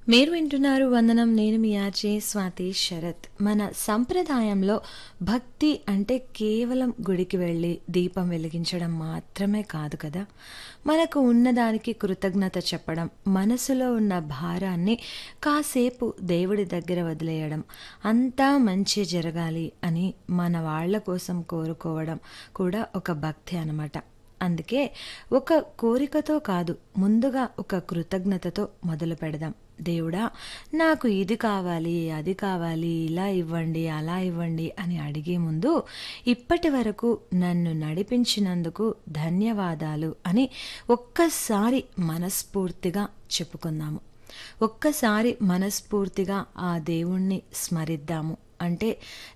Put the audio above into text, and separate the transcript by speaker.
Speaker 1: మీరు వింటున్నారు వందనం నేను మీ ఆర్జే స్వాతి శరత్ మన సంప్రదాయంలో భక్తి అంటే కేవలం గుడికి వెళ్ళి దీపం వెలిగించడం మాత్రమే కాదు కదా మనకు ఉన్నదానికి కృతజ్ఞత చెప్పడం మనసులో ఉన్న భారాన్ని కాసేపు దేవుడి దగ్గర వదిలేయడం అంతా మంచి జరగాలి అని మన వాళ్ళ కోసం కోరుకోవడం కూడా ఒక భక్తి అన్నమాట అందుకే ఒక కోరికతో కాదు ముందుగా ఒక కృతజ్ఞతతో మొదలు పెడదాం దేవుడా నాకు ఇది కావాలి అది కావాలి ఇలా ఇవ్వండి అలా ఇవ్వండి అని అడిగే ముందు ఇప్పటి వరకు నన్ను నడిపించినందుకు ధన్యవాదాలు అని ఒక్కసారి మనస్ఫూర్తిగా చెప్పుకుందాము ఒక్కసారి మనస్ఫూర్తిగా ఆ దేవుణ్ణి స్మరిద్దాము అంటే